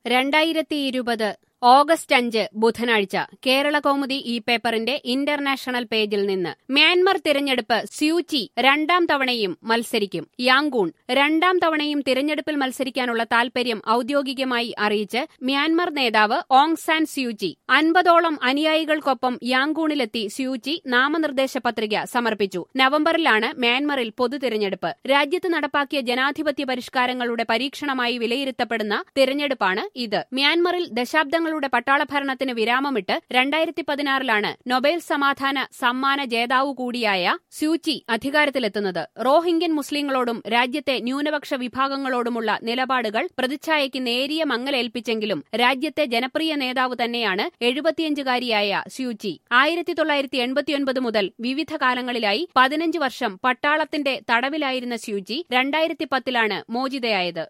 രണ്ടായിരത്തി ഇരുപത് ഓഗസ്റ്റ് അഞ്ച് ബുധനാഴ്ച കേരള കൗമുദി ഈ പേപ്പറിന്റെ ഇന്റർനാഷണൽ പേജിൽ നിന്ന് മ്യാൻമർ തിരഞ്ഞെടുപ്പ് സ്യൂചി രണ്ടാം തവണയും മത്സരിക്കും യാങ്കൂൺ രണ്ടാം തവണയും തിരഞ്ഞെടുപ്പിൽ മത്സരിക്കാനുള്ള താൽപര്യം ഔദ്യോഗികമായി അറിയിച്ച് മ്യാൻമർ നേതാവ് ഓങ് സാൻ സ്യൂചി അൻപതോളം അനുയായികൾക്കൊപ്പം യാങ്കൂണിലെത്തി സ്യൂചി നാമനിർദ്ദേശ പത്രിക സമർപ്പിച്ചു നവംബറിലാണ് മ്യാൻമറിൽ പൊതു തിരഞ്ഞെടുപ്പ് രാജ്യത്ത് നടപ്പാക്കിയ ജനാധിപത്യ പരിഷ്കാരങ്ങളുടെ പരീക്ഷണമായി വിലയിരുത്തപ്പെടുന്ന തിരഞ്ഞെടുപ്പാണ് ഇത് മ്യാൻമറിൽ ദശാബ്ദങ്ങൾ ജനങ്ങളുടെ പട്ടാളഭരണത്തിന് വിരാമമിട്ട് രണ്ടായിരത്തി പതിനാറിലാണ് നൊബേൽ സമാധാന സമ്മാന ജേതാവു കൂടിയായ സ്യൂചി അധികാരത്തിലെത്തുന്നത് റോഹിംഗ്യൻ മുസ്ലിങ്ങളോടും രാജ്യത്തെ ന്യൂനപക്ഷ വിഭാഗങ്ങളോടുമുള്ള നിലപാടുകൾ പ്രതിച്ഛായയ്ക്ക് നേരിയ മങ്ങലേൽപ്പിച്ചെങ്കിലും രാജ്യത്തെ ജനപ്രിയ നേതാവ് തന്നെയാണ് എഴുപത്തിയഞ്ചുകാരിയായ സ്യൂചി ആയിരത്തി തൊള്ളായിരത്തി എൺപത്തിയൊൻപത് മുതൽ വിവിധ കാലങ്ങളിലായി പതിനഞ്ച് വർഷം പട്ടാളത്തിന്റെ തടവിലായിരുന്ന സ്യൂചി രണ്ടായിരത്തി പത്തിലാണ് മോചിതയായത്